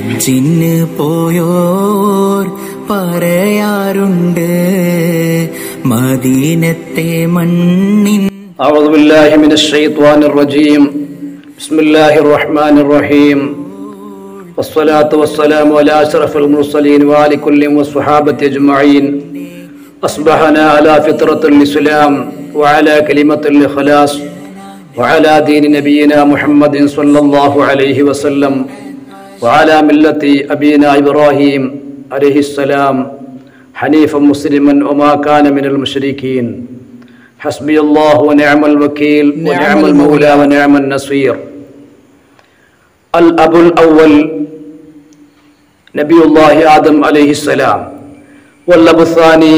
ഹജ്ജിന് പോയോർ പറയാറുണ്ട് മദീനത്തെ മണ്ണിൻ أعوذ بالله من الشيطان الرجيم بسم الله الرحمن الرحيم والصلاة والسلام على أشرف المرسلين وآل كل والصحابة أجمعين أصبحنا على فطرة الإسلام وعلى كلمة الإخلاص وعلى دين نبينا محمد صلى الله عليه وسلم وعلى ملة أبينا إبراهيم عليه السلام حنيفا مسلما وما كان من المشركين حسبي الله ونعم الوكيل ونعم المولى ونعم النصير الأب الأول نبي الله آدم عليه السلام والأب الثاني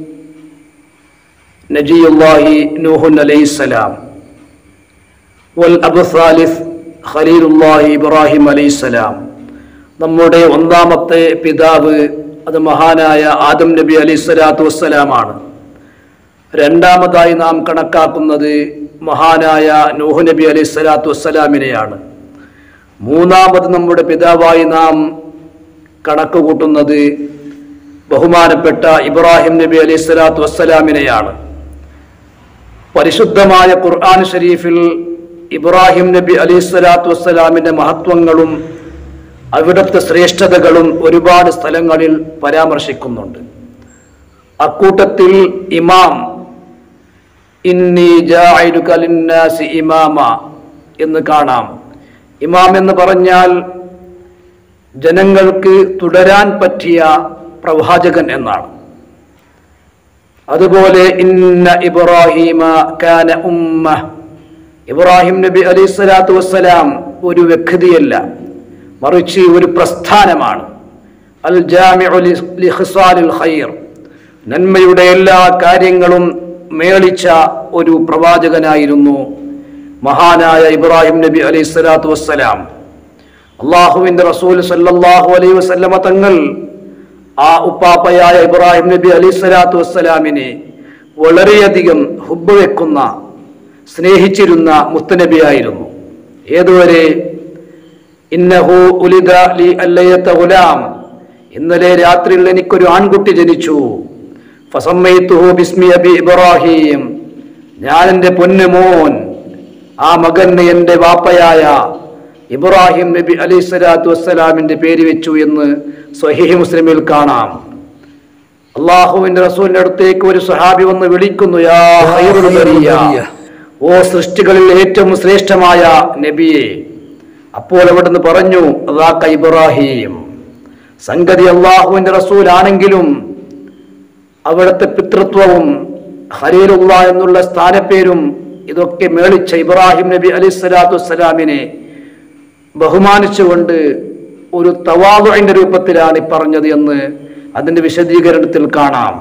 نجي الله نوح عليه السلام والأب الثالث خليل الله إبراهيم عليه السلام നമ്മുടെ ഒന്നാമത്തെ പിതാവ് അത് മഹാനായ ആദം നബി അലൈഹി സ്വലാത്തു വസ്സലാമാണ് രണ്ടാമതായി നാം കണക്കാക്കുന്നത് മഹാനായ നൂഹ് നബി അലൈഹി സ്വലാത്തു വസ്സലാമിനെയാണ് മൂന്നാമത് നമ്മുടെ പിതാവായി നാം കണക്ക് കൂട്ടുന്നത് ബഹുമാനപ്പെട്ട ഇബ്രാഹിം നബി അലൈഹി സ്വലാത്തു വസ്സലാമിനെയാണ് പരിശുദ്ധമായ ഖുർആൻ ഷരീഫിൽ ഇബ്രാഹിം നബി അലൈഹി സ്വലാത്തു വസ്സലാമിന്റെ മഹത്വങ്ങളും അവിടുത്തെ ശ്രേഷ്ഠതകളും ഒരുപാട് സ്ഥലങ്ങളിൽ പരാമർശിക്കുന്നുണ്ട് അക്കൂട്ടത്തിൽ ഇമാം ഇന്നി ജാഇലുക ലിന്നാസി ഇമാമ എന്ന് കാണാം ഇമാം എന്ന് പറഞ്ഞാൽ ജനങ്ങൾക്ക് തുടരാൻ പറ്റിയ പ്രവാചകൻ എന്നാണ് അതുപോലെ ഇന്ന ഇബ്രാഹിമ കാന ഉമ്മ ഇബ്രാഹിം നബി അലൈഹി സ്വലാത്തു വസ്സലാം ഒരു വ്യക്തിയല്ല മറിച്ച് ഒരു പ്രസ്ഥാനമാണ് അൽ ജാമിഉ ലി- ലിഖ്സാലിൽ ഖൈർ നന്മയുടെ എല്ലാ കാര്യങ്ങളും മേളിച്ച ഒരു പ്രവാചകനായിരുന്നു മഹാനായ ഇബ്രാഹിം നബി അലൈഹി സ്വലാത്തു വസ്സലാം അള്ളാഹുവിന്റെ റസൂൽ സല്ലല്ലാഹു അലൈഹി വസല്ലമ തങ്ങൾ ആ ഉപ്പാപ്പയായ ഇബ്രാഹിം നബി അലൈഹി സ്വലാത്തു വസ്സലാമിനെ വളരെയധികം ഹുബ് വെക്കുന്ന സ്നേഹിച്ചിരുന്ന മുത്തനബിയായിരുന്നു ഏതുവരെ ഇന്നഹു ഉലിദ ലി അല്ലയത്ത ഗുലാം ഇന്നലെ രാത്രിയിൽ എനിക്കൊരു ആൺകുട്ടി ജനിച്ചു ഫസമ്മൈത്തുഹു ബിസ്മി അബി ഇബ്രാഹിം ഞാൻ എൻ്റെ പൊന്നു മോൻ ആ മകന് എൻ്റെ വാപ്പയായ ഇബ്രാഹിം നബി അലൈഹി സ്വലാത്തു വസ്സലാമിന്റെ പേര് വെച്ചു എന്ന് സ്വഹീഹ് മുസ്ലിമിൽ കാണാം അള്ളാഹുവിന്റെ റസൂലിന്റെ അടുത്തേക്ക് ഒരു സഹാബി വന്ന് വിളിക്കുന്നു യാ ഖൈറുൽ ബരിയ. ഓ സൃഷ്ടികളിൽ ഏറ്റവും ശ്രേഷ്ഠമായ നബിയെ അപ്പോൾ അവിടുന്ന് പറഞ്ഞു അതാക്ക ഇബ്രാഹിം സംഗതി അള്ളാഹുവിന്റെ റസൂലാണെങ്കിലും അവിടുത്തെ പിതൃത്വവും ഖലീലുള്ള എന്നുള്ള സ്ഥാനപ്പേരും ഇതൊക്കെ മേളിച്ച ഇബ്രാഹിം നബി അലൈഹി സ്വലാത്തു വസ്സലാമിനെ ബഹുമാനിച്ചുകൊണ്ട് ഒരു തവാദുവിന്റെ രൂപത്തിലാണ് ഈ പറഞ്ഞത് എന്ന് അതിന്റെ വിശദീകരണത്തിൽ കാണാം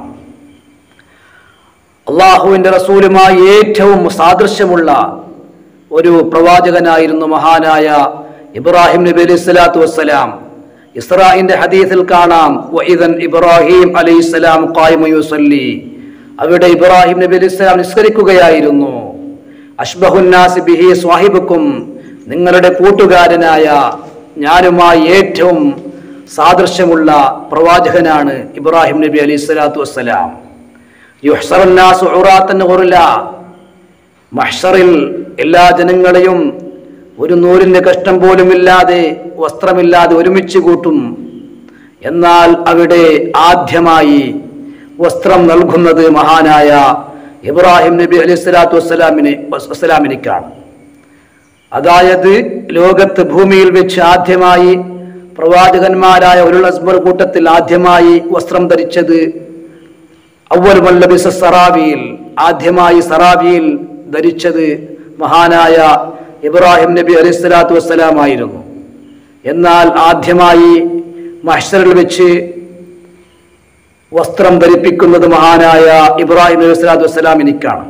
അള്ളാഹുവിന്റെ റസൂലുമായി ഏറ്റവും സാദൃശ്യമുള്ള ഒരു പ്രവാചകനായിരുന്നു മഹാനായ ഇബ്രാഹിം നബി അലൈഹി സ്വലാത്തു വസ്സലാം ഇസ്രാഹിന്റെ ഹദീസിൽ കാണാം വഇദൻ ഇബ്രാഹിം അലൈഹി സ്വലാം ഖായിമു യുസല്ലി അവിടെ ഇബ്രാഹിം നബി അലൈഹി സ്വലാം നിസ്കരിക്കുകയായിരുന്നു അഷ്ബഹുന്നാസി ബിഹി സ്വാഹിബുക്കും നിങ്ങളുടെ കൂട്ടുകാരനായ ഞാനുമായി ഏറ്റവും സാദൃശ്യമുള്ള പ്രവാചകനാണ് ഇബ്രാഹിം നബി അലൈഹി സ്വലാത്തു വസ്സലാം യുഹ്സറുന്നാസു ഉറാത്തൻ ഉറുല മഹ്ഷറിൽ എല്ലാ ജനങ്ങളെയും ഒരു നൂലിന്റെ കഷ്ടം പോലും ഇല്ലാതെ വസ്ത്രമില്ലാതെ ഒരുമിച്ച് കൂട്ടും എന്നാൽ അവിടെ ആദ്യമായി വസ്ത്രം നൽകുന്നത് മഹാനായ ഇബ്രാഹിം നബി അലൈഹി സ്വലാത്തു വസ്സലാമിന് വസ്സലാമിനിക്കാണ് അതായത് ലോകത്ത് ഭൂമിയിൽ വെച്ച് ആദ്യമായി പ്രവാചകന്മാരായ ഒരു അസ്ബർ കൂട്ടത്തിൽ ആദ്യമായി വസ്ത്രം ധരിച്ചത് അവൽ മല്ലബിസ സറാവിയിൽ ആദ്യമായി സറാവിയിൽ ധരിച്ചത് മഹാനായ ഇബ്രാഹിം നബി അലൈഹി സ്വലാത്തു വസ്സലാമായിരുന്നു എന്നാൽ ആദ്യമായി മഹ്ഷറിൽ വെച്ച് വസ്ത്രം ധരിപ്പിക്കുന്നത് മഹാനായ ഇബ്രാഹിം നബി സ്വലാത്തു വസ്സലാമിനിക്കാണ്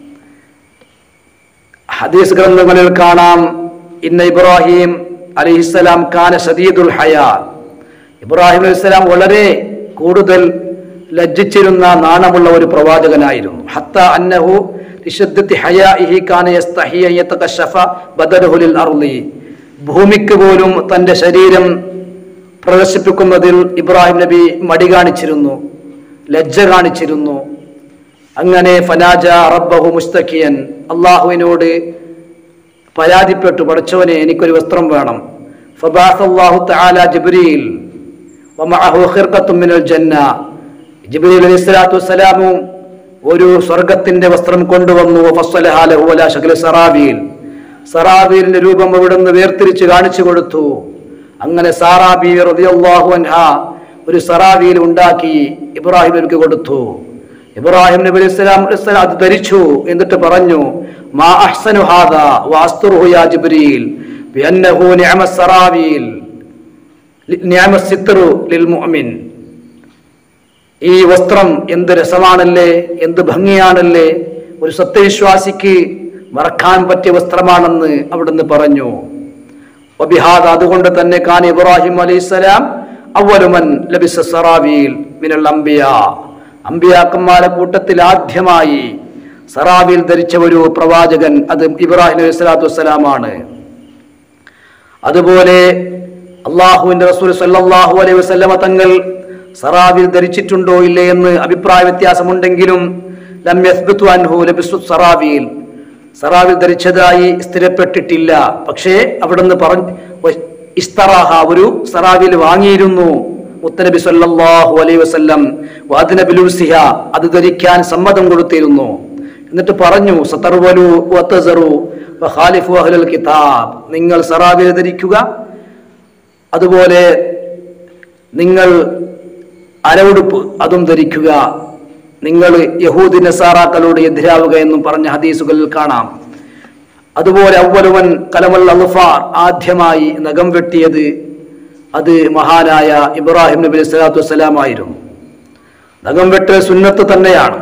ഹദീസ് ഗ്രന്ഥങ്ങളിൽ കാണാം ഇന്ന ഇബ്രാഹിം അലൈഹിസ്സലാം കാന ഷദീദുൽ ഹയാ ഇബ്രാഹിം അലൈഹിസ്സലാം വളരെ കൂടുതൽ ലജ്ജിച്ചിരുന്ന നാണമുള്ള ഒരു പ്രവാചകനായിരുന്നു ഹത്ത അന്നഹു ലിശദ്ദത്തി ഹയാഇഹി കാന യസ്തഹി അൻ യതകശഫ ബദനുഹു ലിൽ അർളി ഭൂമിക്ക് പോലും തന്റെ ശരീരം പ്രദർശിപ്പിക്കുന്നതിൽ ഇബ്രാഹിം നബി മടി കാണിച്ചിരുന്നു ലജ്ജ കാണിച്ചിരുന്നു അങ്ങനെ ഫനാജ റബ്ബഹു മുസ്തഖിയൻ അള്ളാഹുവിനോട് പരാതിപ്പെട്ടു പഠിച്ചവനെ എനിക്കൊരു വസ്ത്രം വേണം ഫബാസ് അള്ളാഹു തആല ജിബ്രീൽ വമഅഹു ഖിർഖത്തും മിനൽ ജന്ന ജിബ്രീൽ അലൈഹി സ്വലാത്തു വസ്സലാമും ഒരു സ്വർഗത്തിന്റെ വസ്ത്രം കൊണ്ടുവന്നു ഫസ്സലഹാ ലഹു അലാ ശക്ല സറാബീൽ സറാബീലിന്റെ രൂപം അവിടുന്ന് വേർതിരിച്ച് കാണിച്ചു കൊടുത്തു അങ്ങനെ സാറാബി റളിയല്ലാഹു അൻഹ ഒരു സറാബീൽ ഉണ്ടാക്കി ഇബ്രാഹിം നബിക്ക് കൊടുത്തു ഇബ്രാഹിം നബി അലൈഹി സ്വലാം അലൈഹി സ്വലാം അത് ധരിച്ചു എന്നിട്ട് പറഞ്ഞു മാ അഹ്സനു ഹാദാ വാസ്തുറുഹു യാ ജിബ്രീൽ ബിഅന്നഹു നിഅമ സറാബീൽ നിഅമ സിത്റു ലിൽ മുഅ്മിൻ ഈ വസ്ത്രം എന്ത് രസമാണല്ലേ എന്ത് ഭംഗിയാണല്ലേ ഒരു സത്യവിശ്വാസിക്ക് മറക്കാൻ പറ്റിയ വസ്ത്രമാണെന്ന് അവിടുന്ന് പറഞ്ഞു വബിഹാദ അതുകൊണ്ട് തന്നെ കാൻ ഇബ്രാഹിം അലൈഹിസ്സലാം അവലുമൻ ലബിസ സറാവീൽ മിനൽ അംബിയ അംബിയാക്കന്മാരെ കൂട്ടത്തിൽ ആദ്യമായി സറാവീൽ ധരിച്ച ഒരു പ്രവാചകൻ അത് ഇബ്രാഹിം അലൈഹി സ്വലാത്തു വസ്സലാമാണ് അതുപോലെ അള്ളാഹുവിന്റെ റസൂൽ സല്ലല്ലാഹു അലൈഹി വസല്ലമ തങ്ങൾ സറാവിൽ ധരിച്ചിട്ടുണ്ടോ ഇല്ലേ എന്ന് അഭിപ്രായ വ്യത്യാസമുണ്ടെങ്കിലും ലം യസ്ബിതു അൻഹു ലബിസു സറാവിൽ സറാവിൽ ധരിച്ചതായി സ്ഥിരപ്പെട്ടിട്ടില്ല പക്ഷേ അവിടുന്ന് പറഞ്ഞു ഇസ്തറാഹ ഒരു സറാവിൽ വാങ്ങിയിരുന്നു മുത്തനബി സല്ലല്ലാഹു അലൈഹി വസല്ലം വാദിന ബിലുസിഹ അത് ധരിക്കാൻ സമ്മതം കൊടുത്തിരുന്നു എന്നിട്ട് പറഞ്ഞു സതർവലു വതസറു വഖാലിഫു അഹ്ലൽ കിതാബ് നിങ്ങൾ സറാവിൽ ധരിക്കുക അതുപോലെ നിങ്ങൾ അരവുടുപ്പ് അതും ധരിക്കുക നിങ്ങൾ യഹൂദി നസാറാക്കളോട് എതിരാവുക എന്നും പറഞ്ഞ ഹദീസുകളിൽ കാണാം അതുപോലെ അവലുവൻ കലമൽ അൽഫാർ ആദ്യമായി നഖം വെട്ടിയത് അത് മഹാനായ ഇബ്രാഹിം നബി അലൈഹി സ്വലാത്തു വസ്സലാമായിരുന്നു നഖം വെട്ട് സുന്നത്ത് തന്നെയാണ്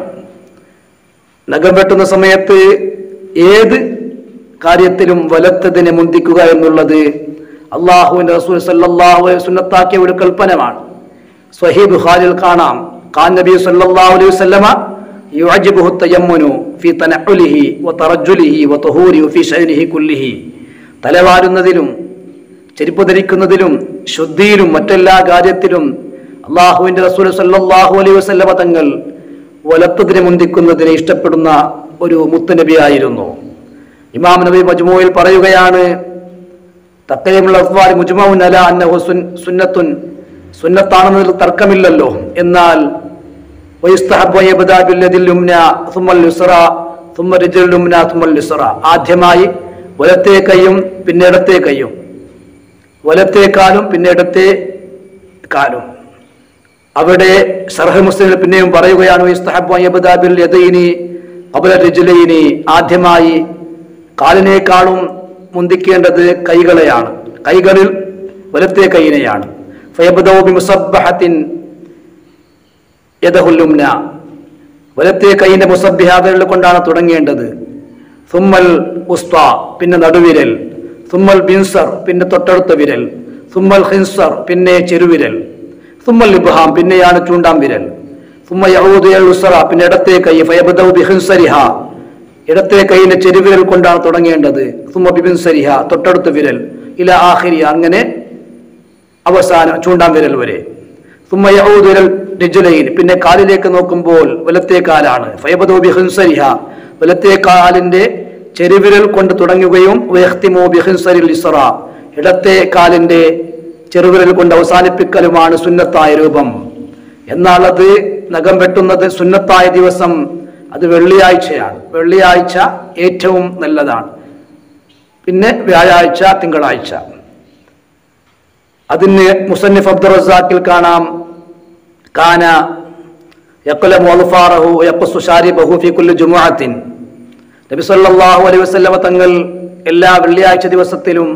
നഖം വെട്ടുന്ന സമയത്ത് ഏത് കാര്യത്തിലും വലത്തതിനെ മുന്തിക്കുക എന്നുള്ളത് അള്ളാഹുവിന്റെ റസൂൽ സല്ലല്ലാഹു അലൈഹി സുന്നത്താക്കിയ ഒരു കൽപ്പനമാണ് സ്വഹീ ബുഖാരിൽ കാണാം ഖാൻ നബി സല്ലല്ലാഹു അലൈഹി വസല്ലമ യുഅജിബുഹു തയമ്മുനു ഫി തനഉലിഹി വതറജുലിഹി വതുഹൂരി ഫി ശൈനിഹി കുല്ലിഹി തലവാരുന്നതിലും ചെരുപ്പ് ധരിക്കുന്നതിലും ശുദ്ധിയിലും മറ്റെല്ലാ കാര്യത്തിലും അള്ളാഹുവിന്റെ റസൂൽ സല്ലല്ലാഹു അലൈഹി വസല്ലമ തങ്ങൾ വലത്തതിനെ മുന്തിക്കുന്നതിനെ ഇഷ്ടപ്പെടുന്ന ഒരു മുത്തുനബിയായിരുന്നു ഇമാം നബി മജ്മൂയിൽ പറയുകയാണ് തക്കയമുള്ള അഫ്വാരി മുജ്മഉൻ അല അന്നഹു സുൻ- സുന്നത്തുൻ സുന്നത്താണെന്നതിൽ തർക്കമില്ലല്ലോ എന്നാൽ വയുസ്തഹബ്ബു അൻ യബ്ദഅ ബില്ലദിൽ യുംന സുമ്മൽ യുസ്റ സുമ്മ റിജുൽ യുംന സുമ്മൽ യുസ്റ ആദ്യമായി വലത്തേ കൈയും പിന്നെ ഇടത്തേ കൈയും വലത്തേ കാലും പിന്നെ ഇടത്തേ കാലും അവിടെ ഷർഹ് മുസ്ലിമിൽ പിന്നെയും പറയുകയാണ് വയുസ്തഹബ്ബു അൻ യബ്ദഅ ബിൽ യദൈനി ഖബ്ല റിജ്ലൈനി ആദ്യമായി കാലിനേക്കാളും മുന്തിക്കേണ്ടത് കൈകളെയാണ് കൈകളിൽ വലത്തേ കൈയിനെയാണ് ഫയബ്ദഉ ബിമുസബ്ബഹത്തിൻ യദഹുല്ലുംന വലത്തേ കൈയിന്റെ മുസബ്ബിഹ വിരൽ കൊണ്ടാണ് തുടങ്ങേണ്ടത് സുമ്മൽ ഉസ്ത പിന്നെ നടുവിരൽ സുമ്മൽ ബിൻസർ പിന്നെ തൊട്ടടുത്ത വിരൽ സുമ്മൽ ഹിൻസർ പിന്നെ ചെറുവിരൽ സുമ്മൽ ഇബ്ഹാം പിന്നെയാണ് ചൂണ്ടാം വിരൽ സുമ്മ യഊദു ഇലൽ ഉസ്റ പിന്നെ ഇടത്തേ കൈ ഫയബ്ദഉ ബിഹിൻസരിഹ ഇടത്തെ കൈയിന്റെ ചെരുവിരൽ കൊണ്ടാണ് തുടങ്ങേണ്ടത് സുമ്മ ബിബിൻസരിഹ തൊട്ടടുത്ത വിരൽ ഇല ആഖിരി അങ്ങനെ അവസാനം ചൂണ്ടാം വിരൽ വരെ സുമ്മ യഊദു ഇലൽ റിജ്ലൈൻ പിന്നെ കാലിലേക്ക് നോക്കുമ്പോൾ വലത്തേ കാലാണ് ഫയബദു ബിഹിൻസരിഹ വലത്തേ കാലിന്റെ ചെരുവിരൽ കൊണ്ട് തുടങ്ങുകയും വയഖ്തിമു ബിഹിൻസരിൽ ഇസ്റ ഇടത്തെ കാലിന്റെ ചെറുവിരൽ കൊണ്ട് അവസാനിപ്പിക്കലുമാണ് സുന്നത്തായ രൂപം എന്നാൽ അത് നഖം വെട്ടുന്നത് സുന്നത്തായ ദിവസം അത് വെള്ളിയാഴ്ചയാണ് വെള്ളിയാഴ്ച ഏറ്റവും നല്ലതാണ് പിന്നെ വ്യാഴാഴ്ച തിങ്കളാഴ്ച അതിന് മുസന്നിഫ് അബ്ദുൾ റസാഖിൽ കാണാം കാന യക്കുലമു അൽഫാറഹു യഖുസ്സു ശാരിബഹു ഫീ കുല്ലി ജുമുഅത്തിൻ നബി സല്ലല്ലാഹു അലൈഹി വസല്ലമ തങ്ങൾ എല്ലാ വെള്ളിയാഴ്ച ദിവസത്തിലും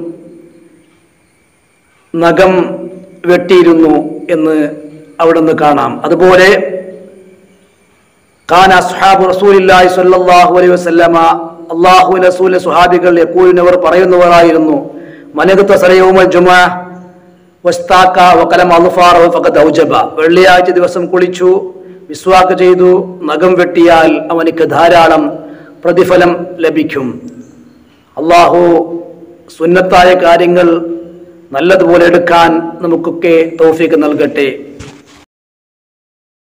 നഖം വെട്ടിയിരുന്നു എന്ന് അവിടെ നിന്ന് കാണാം അതുപോലെ കാന അസ്ഹാബു റസൂലില്ലാഹി സ്വല്ലല്ലാഹു അലൈഹി വസല്ലമ അല്ലാഹു റസൂലിന്റെ സുഹാബികൾ യഖൂലുനവർ പറയുന്നവരായിരുന്നു മനഗത സലയൗമൽ ജുമുഅ വസ്താക്ക വകലം അൽഫാറഹു ഫഖദ് ഔജബ വെള്ളിയാഴ്ച ദിവസം കുളിച്ചു വിസ്വാക്ക് ചെയ്തു നഖം വെട്ടിയാൽ അവനിക്ക് ധാരാളം പ്രതിഫലം ലഭിക്കും അള്ളാഹു സുന്നത്തായ കാര്യങ്ങൾ നല്ലതുപോലെ എടുക്കാൻ നമുക്കൊക്കെ തൗഫീക്ക് നൽകട്ടെ